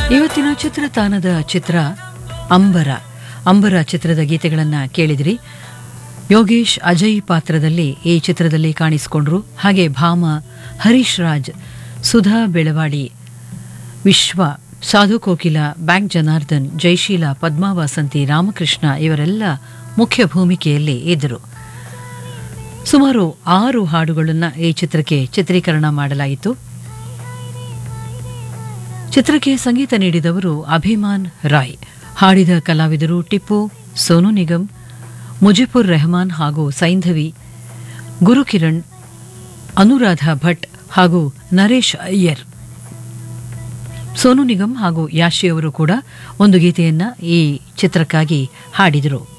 ಇವತ್ತಿನ ಚಿತ್ರತಾಣದ ಚಿತ್ರ ಅಂಬರ ಅಂಬರ ಚಿತ್ರದ ಗೀತೆಗಳನ್ನು ಕೇಳಿದಿರಿ ಯೋಗೇಶ್ ಅಜಯ್ ಪಾತ್ರದಲ್ಲಿ ಈ ಚಿತ್ರದಲ್ಲಿ ಕಾಣಿಸಿಕೊಂಡ್ರು ಹಾಗೆ ಭಾಮ ಹರೀಶ್ ರಾಜ್ ಸುಧಾ ಬೆಳವಾಡಿ ವಿಶ್ವ ಸಾಧು ಕೋಕಿಲ ಬ್ಯಾಂಕ್ ಜನಾರ್ದನ್ ಜಯಶೀಲ ಪದ್ಮಾ ವಾಸಂತಿ ರಾಮಕೃಷ್ಣ ಇವರೆಲ್ಲ ಮುಖ್ಯ ಭೂಮಿಕೆಯಲ್ಲಿ ಇದ್ದರು ಸುಮಾರು ಆರು ಹಾಡುಗಳನ್ನು ಈ ಚಿತ್ರಕ್ಕೆ ಚಿತ್ರೀಕರಣ ಮಾಡಲಾಯಿತು ಚಿತ್ರಕ್ಕೆ ಸಂಗೀತ ನೀಡಿದವರು ಅಭಿಮಾನ್ ರಾಯ್ ಹಾಡಿದ ಕಲಾವಿದರು ಟಿಪ್ಪು ಸೋನು ನಿಗಮ್ ಮುಜಿಬುರ್ ರೆಹಮಾನ್ ಹಾಗೂ ಸೈಂಧವಿ ಗುರುಕಿರಣ್ ಅನುರಾಧ ಭಟ್ ಹಾಗೂ ನರೇಶ್ ಅಯ್ಯರ್ ಸೋನು ನಿಗಮ್ ಹಾಗೂ ಯಾಶಿ ಅವರು ಕೂಡ ಒಂದು ಗೀತೆಯನ್ನ ಈ ಚಿತ್ರಕ್ಕಾಗಿ ಹಾಡಿದರು